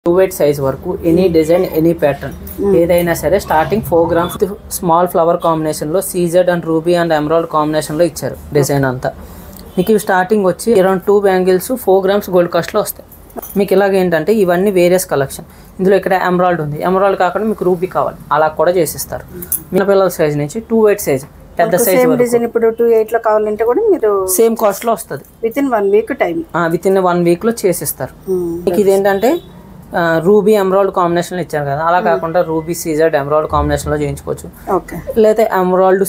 Two eight size వరకు any design any pattern ఏదైనా సరే starting four grams small flower combination లో CZ and ruby and emerald combination లో ఇచ్చారు design అంతా మీకు ఇవి స్టార్టింగ్ వచ్చి around two bangles four grams gold cost లో వస్తాయి మీకు ఇలాగ ఏంటంటే ఇవన్నీ వేరియస్ కలెక్షన్ ఇందులో ఇక్కడ ఎమరాల్డ్ ఉంది ఎమరాల్డ్ కాకుండా మీకు రూబీ కావాలి అలా కూడా చేసిస్తారు మీ పిల్లల సైజ్ నుంచి టూ ఎయిట్ సైజ్ పెద్ద సైజ్ సేమ్ డిజైన్ ఇప్పుడు టూ ఎయిట్ లో కావాలంటే కూడా మీరు సేమ్ కాస్ట్ లో వస్తుంది within one week time within one week లో చేసిస్తారు మీకు ఇదేంటంటే రూబీ ఎమరాల్డ్ కాంబినేషన్ లో ఇచ్చారు కదా అలా కాకుండా రూబీ సీజర్డ్ ఎమరాల్డ్ కాంబినేషన్ లో చేయించుకోవచ్చు ఓకే లేదా ఎమరాల్డ్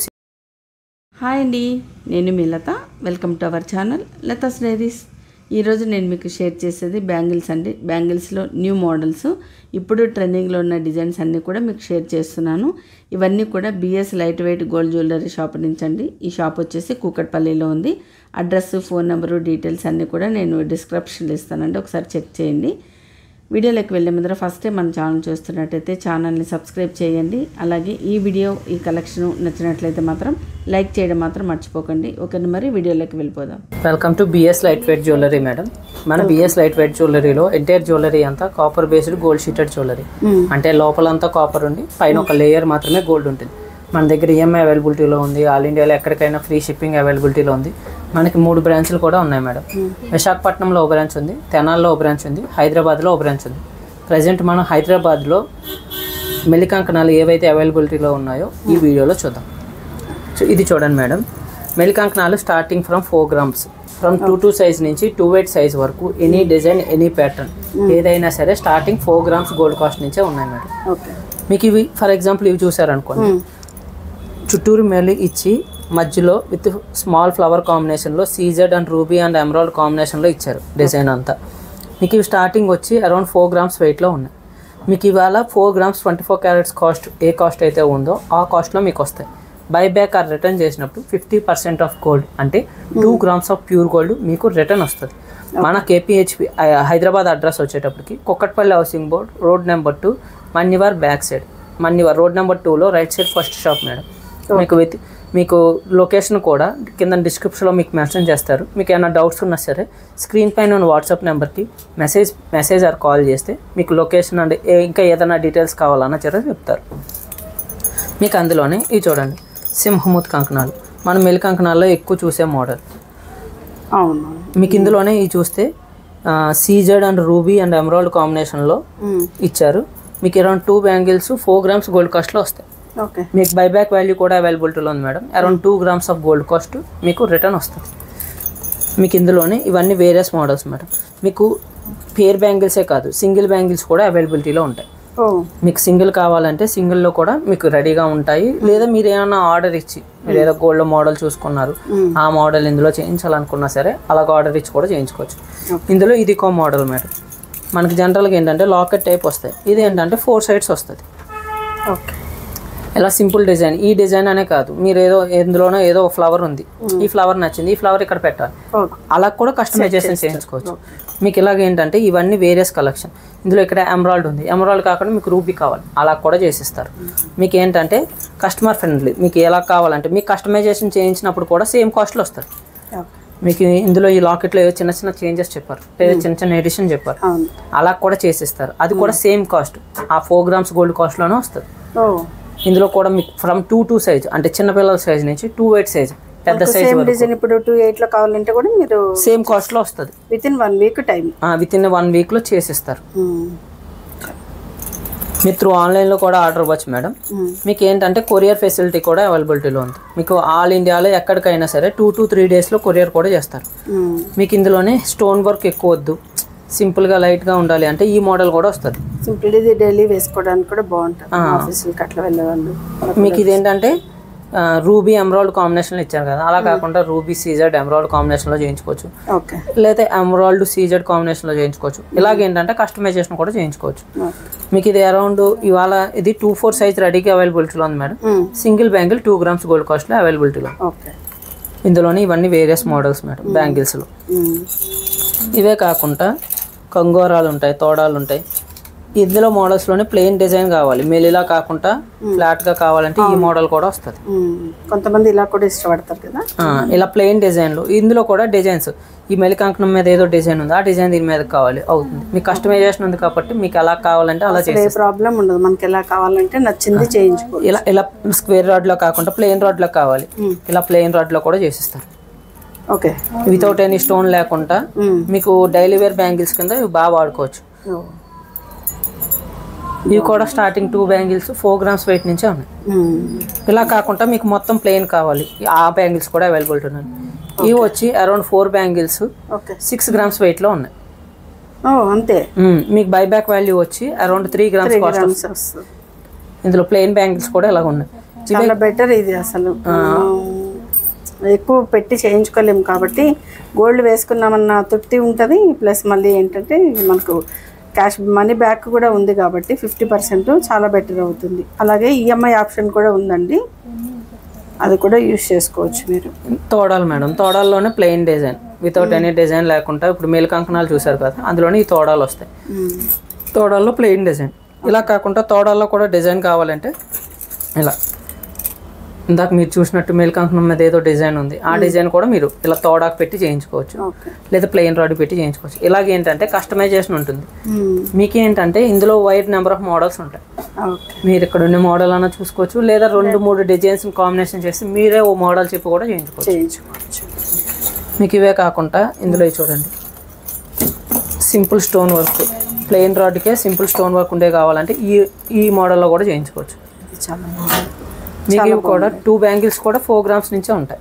హాయ్ అండి నేను మీ Latha welcome to our channel Latha's diaries ఈరోజు నేను మీకు షేర్ చేసేది బ్యాంగిల్స్ అండి బ్యాంగిల్స్లో న్యూ మోడల్స్ ఇప్పుడు ట్రెండింగ్లో ఉన్న డిజైన్స్ అన్నీ కూడా మీకు షేర్ చేస్తున్నాను ఇవన్నీ కూడా BS light weight gold jewellery shop నుంచి అండి ఈ షాప్ వచ్చేసి కూకట్పల్లిలో ఉంది అడ్రస్ ఫోన్ నెంబరు డీటెయిల్స్ అన్నీ కూడా నేను డిస్క్రిప్షన్లో ఇస్తానండి ఒకసారి చెక్ చేయండి వీడియోలోకి వెళ్ళే ముందర ఫస్ట్ టైం మన ఛానల్ చూస్తున్నట్టయితే ఛానల్ని సబ్స్క్రైబ్ చేయండి అలాగే ఈ వీడియో ఈ కలెక్షన్ నచ్చినట్లయితే మాత్రం లైక్ చేయడం మాత్రం మర్చిపోకండి ఓకే మరి వీడియోలోకి వెళ్ళిపోదాం welcome to BS light weight jewellery madam మన బిఎస్ లైట్ వెయిట్ జ్యువెలరీలో ఎంటైర్ జ్యువెలరీ అంతా copper based gold sheeted jewellery అంటే లోపలంతా కాపర్ ఉండి పైన ఒక లేయర్ మాత్రమే గోల్డ్ ఉంటుంది మన దగ్గర ఈఎంఐ అవైలబిలిటీలో ఉంది ఆల్ ఇండియాలో ఎక్కడికైనా ఫ్రీ షిప్పింగ్ అవైలబిలిటీలో ఉంది మనకి మూడు బ్రాంచ్లు కూడా ఉన్నాయి మేడం విశాఖపట్నంలో ఒక బ్రాంచ్ ఉంది తెనాల్లో ఒక బ్రాంచ్ ఉంది హైదరాబాద్లో ఒక బ్రాంచ్ ఉంది ప్రజెంట్ మనం హైదరాబాద్లో మెలికంకణాలు ఏవైతే అవైలబిలిటీలో ఉన్నాయో ఈ వీడియోలో చూద్దాం సో ఇది చూడండి మేడం మెలికంకణాలు starting from four grams from two two size నుంచి టూ ఎయిట్ సైజ్ వరకు ఎనీ డిజైన్ ఎనీ ప్యాటర్న్ ఏదైనా సరే starting four grams gold cost నుంచే ఉన్నాయి మేడం ఓకే మీకు ఇవి ఫర్ ఎగ్జాంపుల్ ఇవి చూసారనుకోండి చుట్టూరు మెలి ఇచ్చి మధ్యలో విత్ స్మాల్ ఫ్లవర్ కాంబినేషన్లో CZ and ruby and emerald కాంబినేషన్లో ఇచ్చారు డిజైన్ అంతా మీకు ఇవి స్టార్టింగ్ వచ్చి అరౌండ్ ఫోర్ గ్రామ్స్ వెయిట్లో ఉన్నాయి మీకు ఇవాళ four grams twenty four carats cost ఏ కాస్ట్ అయితే ఉందో ఆ కాస్ట్లో మీకు వస్తాయి బై బ్యాక్ ఆర్ రిటర్న్ చేసినప్పుడు ఫిఫ్టీ పర్సెంట్ ఆఫ్ గోల్డ్ అంటే two grams of pure gold మీకు రిటర్న్ వస్తుంది మన కేపీహెచ్పి హైదరాబాద్ అడ్రస్ వచ్చేటప్పటికి Kukatpally housing board road number two మన్నివార్ బ్యాక్ సైడ్ మన్నివార్ రోడ్ నెంబర్ టూలో right side first shop madam మీకు విత్ మీకు లొకేషన్ కూడా కింద డిస్క్రిప్షన్లో మీకు మెన్షన్ చేస్తారు మీకు ఏమైనా డౌట్స్ ఉన్నా సరే స్క్రీన్ పైన ఉన్న వాట్సాప్ నెంబర్కి మెసేజ్ మెసేజ్ ఆర్ కాల్ చేస్తే మీకు లొకేషన్ అండ్ ఏ- ఇంకా ఏదైనా డీటెయిల్స్ కావాలన్నా సరే చెప్తారు మీకు అందులోనే ఇవి చూడండి సింహమూత్ కంకణాలు మనం మెలి కంకణాల్లో ఎక్కువ చూసే మోడల్ అవును మీకు ఇందులోనే ఇవి చూస్తే CZ and ruby and emerald కాంబినేషన్లో ఇచ్చారు మీకు around two bangles four grams gold కాస్ట్లో వస్తాయి ఓకే మీకు బైబ్యాక్ వాల్యూ కూడా అవైలబిలిటీలో ఉంది madam around two grams of gold cost మీకు రిటర్న్ వస్తుంది మీకు ఇందులోనే ఇవన్నీ వేరియస్ మోడల్స్ మేడం మీకు పేర్ బ్యాంగిల్సే కాదు సింగిల్ బ్యాంగిల్స్ కూడా అవైలబిలిటీలో ఉంటాయి ఓ మీకు సింగిల్ కావాలంటే సింగిల్లో కూడా మీకు రెడీగా ఉంటాయి లేదా మీరు ఏమైనా ఆర్డర్ ఇచ్చి మీరు ఏదో గోల్డ్ మోడల్ చూసుకున్నారు ఆ మోడల్ ఇందులో చేయించాలనుకున్నా సరే అలాగ ఆర్డర్ ఇచ్చి కూడా చేయించుకోవచ్చు ఇందులో ఇది ఒక మోడల్ మేడం మనకి జనరల్గా ఏంటంటే లాకెట్ టైప్ వస్తాయి ఇది ఏంటంటే ఫోర్ సైడ్స్ వస్తుంది ఓకే ఇలా సింపుల్ డిజైన్ ఈ డిజైన్ అనే కాదు మీరు ఏదో ఎందులోనో ఏదో ఫ్లవర్ ఉంది ఈ ఫ్లవర్ నచ్చింది ఈ ఫ్లవర్ ఇక్కడ పెట్టాలి ఓకే అలా కూడా కస్టమైజేషన్ చేయించుకోవచ్చు మీకు ఇలాగ ఏంటంటే ఇవన్నీ వేరియస్ కలెక్షన్ ఇందులో ఇక్కడ ఎమరాల్డ్ ఉంది ఎమరాల్డ్ కాకుండా మీకు రూబీ కావాలి అలా కూడా చేసిస్తారు మీకు ఏంటంటే కస్టమర్ ఫ్రెండ్లీ మీకు ఎలా కావాలంటే మీకు కస్టమైజేషన్ చేయించినప్పుడు కూడా సేమ్ కాస్ట్లో వస్తుంది ఓకే మీకు ఇందులో ఈ లాకెట్లో ఏదో చిన్న చిన్న చేంజెస్ చెప్పారు లేదా చిన్న చిన్న ఎడిషన్ చెప్పారు అవును అలా కూడా చేసిస్తారు అది కూడా సేమ్ కాస్ట్ ఆ ఫోర్ గ్రామ్స్ గోల్డ్ కాస్ట్లోనే వస్తుంది ఓ ఇందులో కూడా మీకు ఫ్రమ్ టూ టూ సైజ్ అంటే చిన్నపిల్లల సైజ్ నుంచి టూ ఎయిట్ సైజ్ పెద్ద సైజ్ సేమ్ డిజైన్ ఇప్పుడు టూ ఎయిట్ లో కావాలంటే కూడా మీరు సేమ్ కాస్ట్లో వస్తుంది within one week time within one వీక్లో చేసిస్తారు మీరు త్రూ ఆన్లైన్లో కూడా ఆర్డర్ ఇవ్వచ్చు మేడం మీకు ఏంటంటే కొరియర్ ఫెసిలిటీ కూడా అవైలబిలిటీలో ఉంది మీకు ఆల్ ఇండియాలో ఎక్కడికైనా సరే టూ టు త్రీ డేస్లో కొరియర్ కూడా చేస్తారు మీకు ఇందులోనే స్టోన్ వర్క్ ఎక్కువ వద్దు సింపుల్గా లైట్గా ఉండాలి అంటే ఈ మోడల్ కూడా వస్తుంది సింపుల్ ఇది డైలీ వేసుకోవడానికి కూడా బాగుంటుంది ఆఫీసులకి అట్లా వెళ్ళేవాళ్ళు మీకు ఇదేంటంటే రూబీ ఎమరాల్డ్ కాంబినేషన్లో ఇచ్చారు కదా అలా కాకుండా రూబీ సీజెడ్ ఎమరాల్డ్ కాంబినేషన్లో చేయించుకోవచ్చు ఓకే లేదా ఎమరాల్డ్ సీజెడ్ కాంబినేషన్లో చేయించుకోవచ్చు ఇలాగేంటంటే కస్టమైజేషన్ కూడా చేయించుకోవచ్చు మీకు ఇది అరౌండ్ ఇవాళ ఇది టూ ఫోర్ సైజ్ రెడీగా అవైలబిలిటీలో ఉంది madam single bangle two grams gold కాస్ట్లో అవైలబిలిటీలో ఓకే ఇందులోనే ఇవన్నీ వేరియస్ మోడల్స్ మేడం బ్యాంగిల్స్లో ఇవే కాకుండా కంగోరాలు ఉంటాయి తోడాలు ఉంటాయి ఇందులో మోడల్స్ లోనే ప్లెయిన్ డిజైన్ కావాలి మెలిలా కాకుండా ఫ్లాట్ గా కావాలంటే ఈ మోడల్ కూడా వస్తుంది ఉమ్. కొంతమంది ఇలా కూడా ఇష్టపడతారు కదా ఆ, ఇలా ప్లెయిన్ డిజైన్లు ఇందులో కూడా డిజైన్స్ ఈ మెలికంకణం మీద ఏదో డిజైన్ ఉంది ఆ డిజైన్ దీని మీద కావాలి అవుతుంది మీకు కస్టమైజేషన్ ఉంది కాబట్టి మీకు ఎలా కావాలంటే అలా ఏ చేసి ప్రాబ్లం ఉండదు మనకి ఎలా కావాలంటే నచ్చింది చేయించుకో ఇలా ఇలా స్క్వేర్ రాడ్ లో కాకుండా ప్లెయిన్ రాడ్ లో కావాలి ఇలా ప్లెయిన్ రాడ్ లో కూడా చేసిస్తారు ఓకే వితౌట్ ఎనీ స్టోన్ లేకుండా మీకు డైలీ వేర్ బ్యాంగిల్స్ కింద ఇవి బాగా వాడుకోవచ్చు ఓ. ఇవి కూడా starting two bangles four grams weight నుంచే ఉన్నాయి ఉమ్. ఇలా కాకుండా మీకు మొత్తం ప్లెయిన్ కావాలి ఆ బ్యాంగిల్స్ కూడా అవైలబిలిటీ ఉన్నాయి ఇవి వచ్చి around four bangles okay six grams వెయిట్లో ఉన్నాయి ఓ అంతే మ్మ్. మీకు బైబ్యాక్ వాల్యూ వచ్చి around three grams cost grams వస్తుంది ఇందులో ప్లెయిన్ బ్యాంగిల్స్ కూడా ఇలా ఉన్నాయి చాలా బెటర్ ఇది అసలు ఎక్కువ పెట్టి చేయించుకోలేము కాబట్టి గోల్డ్ వేసుకున్నామన్న తృప్తి ఉంటుంది ప్లస్ మళ్ళీ ఏంటంటే మనకు క్యాష్ మనీ బ్యాక్ కూడా ఉంది కాబట్టి ఫిఫ్టీ పర్సెంట్ చాలా బెటర్ అవుతుంది అలాగే ఈఎంఐ ఆప్షన్ కూడా ఉందండి అది కూడా యూస్ చేసుకోవచ్చు మీరు తోడాలు మేడం తోడాల్లోనే plain design without any design లేకుండా ఇప్పుడు మేలు కంకణాలు చూసారు కదా అందులోనే ఈ తోడాలు వస్తాయి మ్మ్. తోడాల్లో ప్లెయిన్ డిజైన్ ఇలా కాకుండా తోడాల్లో కూడా డిజైన్ కావాలంటే ఇలా ఇందాక మీరు చూసినట్టు మేలు కంకణం మీద ఏదో డిజైన్ ఉంది ఆ డిజైన్ కూడా మీరు ఇలా తోడాకు పెట్టి చేయించుకోవచ్చు ఓకే లేదా ప్లెయిన్ రాడ్ పెట్టి చేయించుకోవచ్చు ఇలాగ ఏంటంటే కస్టమైజేషన్ ఉంటుంది మ్మ్. మీకు ఏంటంటే ఇందులో వైడ్ నెంబర్ ఆఫ్ మోడల్స్ ఉంటాయి ఓకే మీరు ఇక్కడ ఉన్న మోడల్ అన్న చూసుకోవచ్చు లేదా రెండు మూడు డిజైన్స్ కాంబినేషన్ చేసి మీరే ఓ మోడల్ చెప్పి కూడా చేయించుకోవచ్చు చేయించుకోవచ్చు మీకు ఇవే కాకుండా ఇందులో ఇవి చూడండి సింపుల్ స్టోన్ వర్క్ ప్లెయిన్ రాడ్కే సింపుల్ స్టోన్ వర్క్ ఉండే కావాలంటే ఈ ఈ మోడల్లో కూడా చేయించుకోవచ్చు ఇది చాలా బాగుంది మీకు ఇవి కూడా టూ బ్యాంగిల్స్ కూడా ఫోర్ గ్రామ్స్ నుంచే ఉంటాయి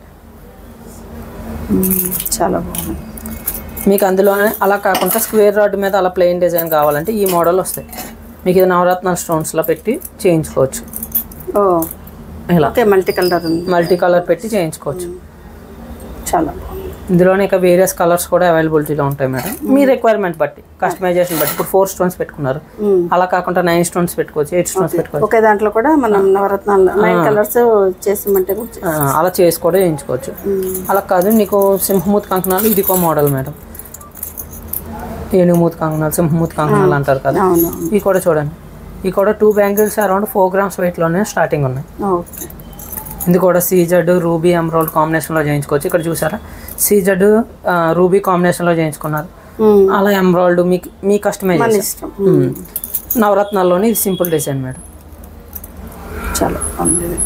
మ్మ్. చాలా బాగుంది మీకు అందులోనే అలా కాకుండా స్క్వేర్ రాడ్ మీద అలా ప్లెయిన్ డిజైన్ కావాలంటే ఈ మోడల్ వస్తాయి మీకు ఇది నవరత్నాల స్టోన్స్లో పెట్టి చేయించుకోవచ్చు ఓ ఇలా ఓకే మల్టీ కలర్ ఉంది మల్టీ కలర్ పెట్టి చేయించుకోవచ్చు చాలా బాగుంది ఇందులోనే ఇక వేరియస్ కలర్స్ కూడా అవైలబిలిటీలో ఉంటాయి మేడం మీ రిక్వైర్మెంట్ బట్టి కస్టమైజేషన్ బట్టి ఇప్పుడు ఫోర్ స్టోన్స్ పెట్టుకున్నారు మ్మ్. అలా కాకుండా నైన్ స్టోన్స్ పెట్టుకోవచ్చు ఎయిట్ స్టోన్స్ పెట్టుకోవచ్చు ఒకే దాంట్లో కూడా మనం నవరత్నాలు నైన్ కలర్స్ చేసామంటే కూడా చే- ఆ, అలా చేసి కూడా చేయించుకోవచ్చు అలా కాదు నీకు సింహమూత్ కంకణాలు ఇదికో మోడల్ మేడం ఏనుగుమూత్ కంకణాలు సింహమూత్ కంకణాలు అంటారు కదా అవును ఇవి కూడా చూడండి ఇవి కూడా two bangles around four grams వెయిట్లోనే స్టార్టింగ్ ఉన్నాయి ఓకే ఇది కూడా సీజెడ్ రూబీ ఎమరాల్డ్ కాంబినేషన్లో చేయించుకోవచ్చు ఇక్కడ చూసారా సీజెడ్ రూబీ కాంబినేషన్లో చేయించుకున్నారు మ్మ్. అలా ఎమరాల్డ్ మీకు మీ మన కస్టమైజేషన్ ఇష్టం నవరత్నాల్లోని ఇది సింపుల్ డిజైన్ మేడం చాలా బాగుంది ఇది.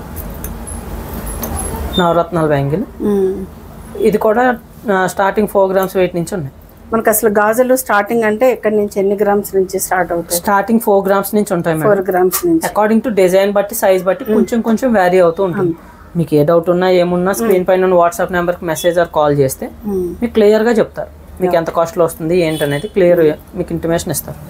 నవరత్నాల బ్యాంగిల్ మ్మ్. ఇది కూడా స్టార్టింగ్ ఫోర్ గ్రామ్స్ వెయిట్ నుంచి ఉన్నాయి మనకు అసలు గాజులు స్టార్టింగ్ అంటే ఎక్కడి నుంచి ఎన్ని గ్రామ్స్ నుంచి స్టార్ట్ అవుతాయి స్టార్టింగ్ ఫోర్ గ్రామ్స్ నుంచి ఉంటాయి మేడం ఫోర్ గ్రామ్స్ నుంచి అకార్డింగ్ టు డిజైన్ బట్టి సైజ్ బట్టి కొంచెం కొంచెం వ్యారీ అవుతూ ఉంటుంది మీకు ఏ డౌట్ ఉన్నా ఏమున్నా స్క్రీన్ పైన వాట్సాప్ నెంబర్కి మెసేజ్ ఆర్ కాల్ చేస్తే మ్మ్. మీకు క్లియర్గా చెప్తారు మీకు ఎంత కాస్ట్లో వస్తుంది ఏంటనేది క్లియర్ మీకు ఇంటిమేషన్ ఇస్తారు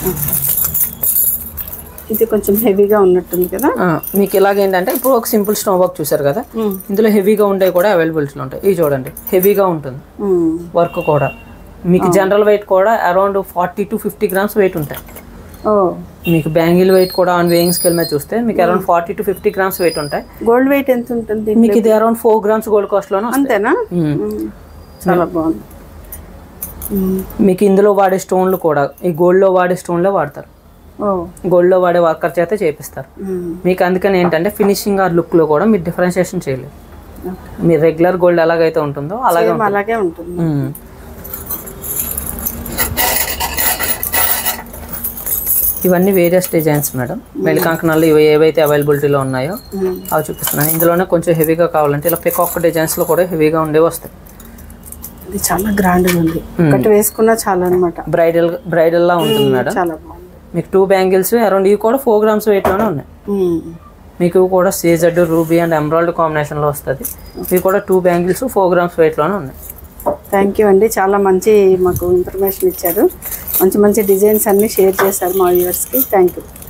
ఇది కొంచెం హెవీగా ఉన్నట్టుంది కదా ఆ, మీకు ఇలాగేంటంటే ఇప్పుడు ఒక సింపుల్ స్టవ్ వర్క్ చూసారు కదా మ్మ్. ఇందులో హెవీగా ఉండేవి కూడా అవైలబిలిటీలో ఉంటాయి ఇవి చూడండి హెవీగా ఉంటుంది మ్మ్. వర్క్ కూడా మీకు జనరల్ వెయిట్ కూడా around forty to fifty grams weight ఉంటాయి ఓ మీకు బ్యాంగిల్ వెయిట్ కూడా ఆన్ వేయింగ్ స్కేల్ మీద చూస్తే మీకు around forty to fifty grams weight ఉంటాయి గోల్డ్ వెయిట్ ఎంత ఉంటుంది మీకు ఇది అరౌండ్ ఫోర్ గ్రామ్స్ గోల్డ్ కాస్ట్లోనే వస్తాయి అంతేనా మ్మ్. మ్మ్. చాలా బాగుంది మ్మ్. మీకు ఇందులో వాడే స్టోన్లు కూడా ఈ గోల్డ్లో వాడే స్టోన్లే వాడతారు ఓ గోల్డ్లో వాడే వర్కర్ చేత చేపిస్తారు మ్మ్. మీకు అందుకని ఏంటంటే ఫినిషింగ్ ఆ లుక్లో కూడా మీరు డిఫరెన్షియేషన్ చేయలేదు ఓకే. మీరు రెగ్యులర్ గోల్డ్ ఎలాగైతే ఉంటుందో అలాగే సేమ్ అలాగే ఉంటుంది మ్మ్. ఇవన్నీ వేరియస్ డిజైన్స్ మేడం మెలి కంకణాలు ఇవి ఏవైతే అవైలబిలిటీలో ఉన్నాయో మ్మ్. అవి చూపిస్తున్నాను ఇందులోనే కొంచెం హెవీగా కావాలంటే ఇలా పికాక్ డిజైన్స్లో కూడా హెవీగా ఉండేవి వస్తాయి ఇది చాలా గ్రాండ్ ఉంది ఒకటి వేసుకున్నా చాలా అనమాట బ్రైడల్ బ్రైడల్లా ఉంటుంది మేడం చాలా బాగుంది మీకు టూ బ్యాంగిల్స్ అరౌండ్ ఇవి కూడా ఫోర్ గ్రామ్స్ వెయిట్లోనే ఉన్నాయి మ్మ్. మీకు ఇవి కూడా సీజెడ్ రూబీ అండ్ ఎమరాల్డ్ కాంబినేషన్లో వస్తుంది ఇవి కూడా టూ బ్యాంగిల్స్ ఫోర్ గ్రామ్స్ వెయిట్లోనే ఉన్నాయి థ్యాంక్ యూ అండి చాలా మంచి మాకు ఇన్ఫర్మేషన్ ఇచ్చారు మంచి మంచి డిజైన్స్ అన్నీ షేర్ చేశారు మా వ్యూవర్స్కి థ్యాంక్ యూ